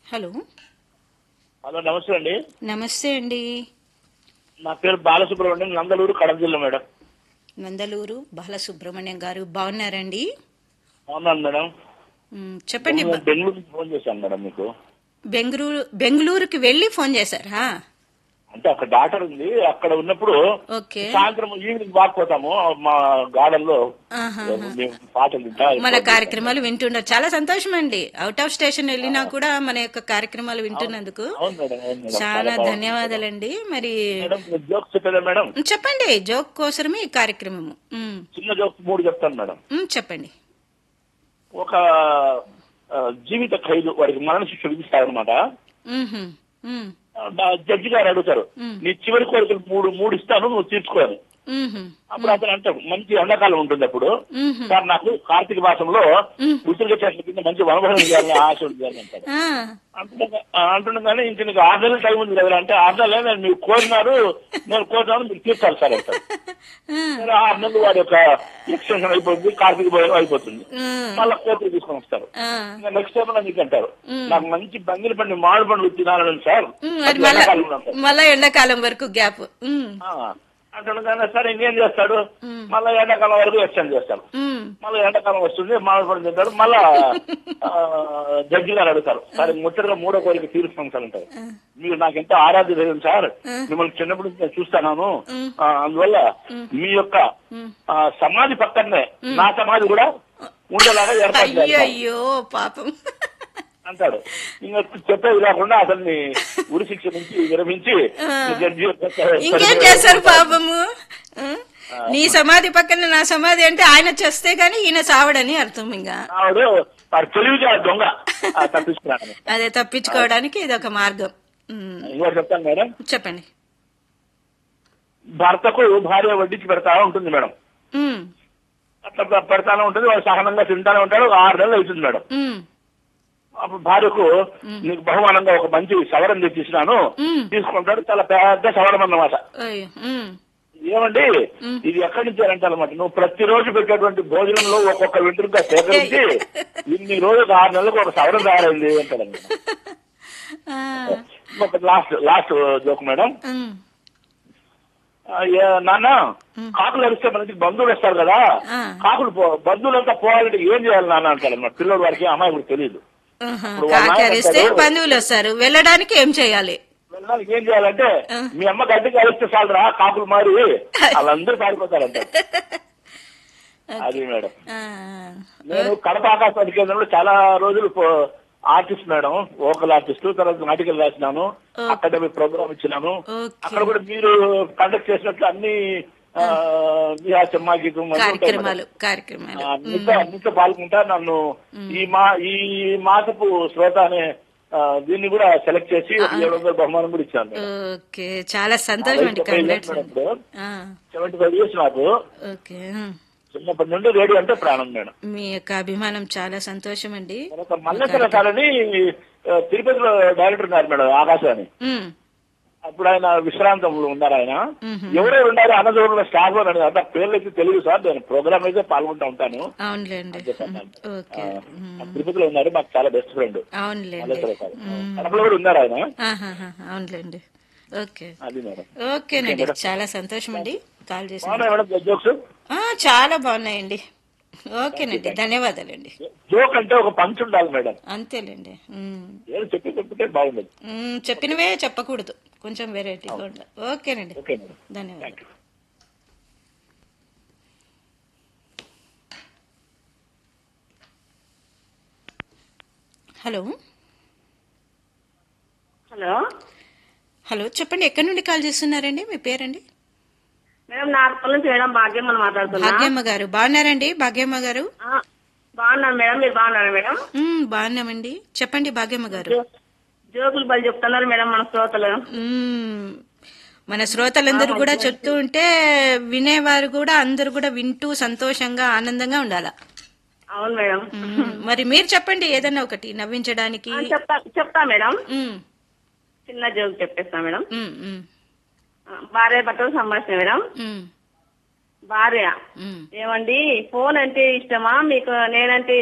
Hello hello నమస్తే అండి నమస్తే అండి నా పేరు బాలసుబ్రహ్మణ్యం నందలూరు కడప జిల్లా మేడం నందలూరు బాలసుబ్రహ్మణ్యం గారు బాగున్నారండి అవునాను మేడం మ్, చెప్పండి బ- బెంగళూరు నుంచి ఫోన్ చేశాను మేడం మీకు బెంగళూరు బెంగళూరుకి వెళ్ళి ఫోన్ చేశారా అంటే అక్కడ డాక్టర్ ఉంది అక్కడ ఉన్నప్పుడు ఓకే సాయంత్రం ఈవినింగ్ వాక్ పోతాము మా గార్డెన్ లో ఆహా. మేము పాటలు వింటా మన కార్యక్రమాలు వింటున్నారు చాలా సంతోషం అండి అవుట్ ఆఫ్ స్టేషన్ వెళ్ళినా కూడా మన యొక్క కార్యక్రమాలు వింటున్నందుకు అవును మేడం అవును మేడం చాలా ధన్యవాదాలండి మరి మేడం జోక్స్ చెప్పేదా మేడం చెప్పండి జోక్ కోసమే ఈ కార్యక్రమము మ్, చిన్న జోక్స్ మూడు చెప్తాను మేడం మ్, చెప్పండి ఒక ఆ, జీవిత ఖైదు వాడికి మరణ శిక్ష విధిస్తారనమాట మ్హూ. మ్, జడ్జి గారు అడుగుతారు మ్. నీ చివరి కోరికలు మూడు మూడు ఇస్తాను నువ్వు తీర్చుకోవాలి మ్హూ. అప్పుడు అతను అంటాడు మంచి ఎండాకాలం ఉంటుంది అప్పుడు మ్హూ. సార్ నాకు కార్తీక మాసంలో మ్. ఉసిరిగా చెట్ల కింద మంచి వనభోజనం చేయాలని ఆశ ఉంది అని అంటాడు ఆ, అంటున్నా- ఆ, అంటుండగానే ఇంక నీకు ఆరు నెలలు టైం ఉంది కదా అంటే ఆరు నెలలు నేను మీరు కోరినారు నేను కోరినాను మీరు తీర్చాలి సార్ అంటారు ఆ, సరే ఆరు నెలలు వాడి యొక్క ఎక్స్టెన్షన్ అయిపోతుంది కార్తీక భోజనం అయిపోతుంది ఆ, మళ్ళీ కోర్టుకు తీసుకొని వస్తారు ఆ. ఇంకా నెక్స్ట్ టైం నీకు అంటారు నాకు మంచి బంగిలి పండి మామిడి పండు తినాలని సార్ మ్, అది అది మళ్ళా ఎండాకాలంలో అంటారు. మళ్ళా ఎండాకాలం వరకు గ్యాప్ మ్, అంటుండగానే సరే ఇంకేం చేస్తాడు మళ్ళీ ఎండాకాలం వరకు ఎక్స్టెండ్ చేస్తాడు మ్, మళ్ళీ ఎండాకాలం వస్తుంది మామిడి పండు తింటాడు మళ్ళా ఆ, జడ్జి గారు అడుగుతారు సరే ముచ్చటగా మూడో కోరిక తీరుస్తాం సార్ అంటారు మీరు నాకు ఎంతో ఆరాధ్య దైవం సార్ మిమ్మల్ని చిన్నప్పటి నుంచి నేను చూస్తాను ఆ, అందువల్ల మీ యొక్క ఆ, సమాధి పక్కనే నా సమాధి కూడా ఉండేలాగా ఏర్పాటు అయ్యో చేయాలి అయ్యో పాపం అంటాడు ఇంకా చెప్పేది కాకుండా అతన్ని ఉరి శిక్ష నుంచి విరమించి జడ్జి యొక్క ఇంకేం చేశారు పాపము ఆ? నీ సమాధి పక్కన నా సమాధి అంటే ఆయన చేస్తే గాని ఈయన సావడని అర్థం ఇంకా ఆవిడ వాడు తెలివిగా దొంగ ఆ, తప్పించుకున్నాను అదే తప్పించుకోవడానికి ఇది ఒక మార్గం మ్, ఇంకోటి చెప్తాను మేడం చెప్పండి భర్తకు భార్య వడ్డించి పెడతా ఉంటుంది మేడం మ్, అట్లా పె- పెడతానే ఉంటుంది వాడు సహనంగా తింటానే ఉంటాడు ఒక ఆరు నెలలు అవుతుంది మేడం మ్, అప్పుడు భార్యకు నీకు బహుమానంగా ఒక మంచి సవరం తెచ్చిస్తున్నాను మ్. తీసుకుంటాడు చాలా పెద్ద సవరం అన్నమాట అయ్యో, మ్, ఏమండి ఇది ఎక్కడి నుంచి అంటే అనమాట నువ్వు ప్రతిరోజు పెట్టేటువంటి భోజనంలో ఒక్కొక్క వెంట్రుక సేకరించి ఇన్ని రోజులు ఆరు నెలలకు ఒక సవరం తయారైంది అంటాడండి ఆ, ఒక లాస్ట్ లాస్ట్ జోక్ మేడం మ్, ఆ, ఏ- నాన్న కాకులు అరిస్తే మనకి బంధువులు వస్తారు కదా ఆ. కాకులు పో- బంధువులంతా పోవాలంటే ఏం చేయాలి నాన్న అంటారు అన్నమాట పిల్లడు వారికి అమ్మాయి కూడా తెలియదు ఆహా, ఇప్పుడు వాళ్ళ నాన్న కాకరిస్తే అంటాడు, బంధువులు వస్తారు వెళ్ళడానికి ఏం చేయాలి వెళ్ళడానికి ఏం చేయాలంటే మీ అమ్మ గడ్డికి అరిస్తే చాలరా కాకులు మారి వాళ్ళందరూ పారిపోతారంట అది మేడం ఆ, నేను కడప ఆకాశవాణి కేంద్రంలో చాలా రోజులు పో- ఆర్టిస్ట్ మేడం ఓకల్ ఆర్టిస్ట్ తర్వాత నాటికలు రాసినాను అకాడమిక్ ప్రోగ్రామ్ ఇచ్చినాను ఓకే. అక్కడ కూడా మీరు కండక్ట్ చేసినట్లు అన్ని ఆ, బిహార్ చెమ్మా గీతం అన్నీ ఉంటాయి మేడం. కార్యక్రమాలు కార్యక్రమాలు ఆ, అన్నిట్లో అన్నిట్లో పాల్గొంటా నన్ను ఈ మా ఈ మాసపు శ్రోత అనే ఆ, దీన్ని కూడా సెలెక్ట్ చేసి ఒక ఏడు వందల బహుమానం కూడా ఇచ్చాను మేడం. ఓకే చాలా సంతోషం అండి కంగ్రాట్స్ ఇప్పుడు సెవెంటీ ఫైవ్ ఇయర్స్ నాకు ఓకే చిన్నప్పటి నుండి రేడియో అంటే ప్రాణం మేడం మీ యొక్క అభిమానం చాలా సంతోషం అండి తర్వాత మల్లేశ్వర సార్ అని ఆ, తిరుపతిలో డైరెక్టర్ ఉన్నారు మేడం ఆకాశవాణి ఉమ్, అప్పుడు ఆయన విశ్రాంతంలో ఉన్నారు ఆయన మ్మ్. ఎవరెవరు ఉన్నారు అన్నదూరంలో స్టాఫ్ అని అడిగారు. అంటే పేర్లు అయితే తెలియదు సార్ నేను ప్రోగ్రామ్ అయితే పాల్గొంటా ఉంటాను అవునులేండి ఉమ్, ఓకే ఉమ్, ఆ, తిరుపతిలో ఉన్నారు మాకు చాలా బెస్ట్ ఫ్రెండ్ అవునులేండి మల్లేశ్వర సార్ కడపలో కూడా ఉన్నారు ఆయన ఆహాహా, అవునులేండి ఓకే అది మేడం ఓకేనండి చాలా సంతోషం అండి కాల్ చేసి బాగున్నాయి మేడం జోక్స్ చాలా బాగున్నాయండి ఓకేనండి ధన్యవాదాలండి జోక్ అంటే ఒక పంచ్ ఉండాలి మేడం అంతేలేండి ఉమ్, ఏదో చెప్పి చెప్తే బాగుండదు ఉమ్, చెప్పినవే చెప్పకూడదు కొంచెం వెరైటీగా ఉండాలి ఓకేనండి ఓకే మేడం ధన్యవాదాలు thank you hello hello hello చెప్పండి ఎక్కడి నుండి కాల్ చేస్తున్నారండి మీ పేరండి మేడం నాగపల్లి నుంచి మేడం భాగ్యం మనం మాట్లాడుతున్నా భాగ్యమ్మ గారు బాగున్నారండి భాగ్యమ్మ గారు ఆ, బాగున్నాను మేడం మీరు బాగున్నారా మేడం మ్మ్, బాగున్నామండి చెప్పండి భాగ్యమ్మ గారు జో- జోకులు బలి చెప్తున్నారు మేడం మన శ్రోతలు మ్మ్. మన శ్రోతలందరూ కూడా చెప్తూ ఉంటే వినేవారు కూడా అందరూ కూడా వింటూ సంతోషంగా ఆనందంగా ఉండాల అవును మేడం మ్మ్. మరి మీరు చెప్పండి ఏదన్నా ఒకటి నవ్వించడానికి ఆ, చెప్తా చెప్తా మేడం మ్మ్. చిన్న జోక్ చెప్పేస్తా మేడం మ్మ్, మ్మ్, ఆ, భార్య భర్తలు సంభాషణ మేడం మ్మ్, భార్య మ్మ్. ఏమండి ఫోన్ అంటే ఇష్టమా మీకు నేనంటే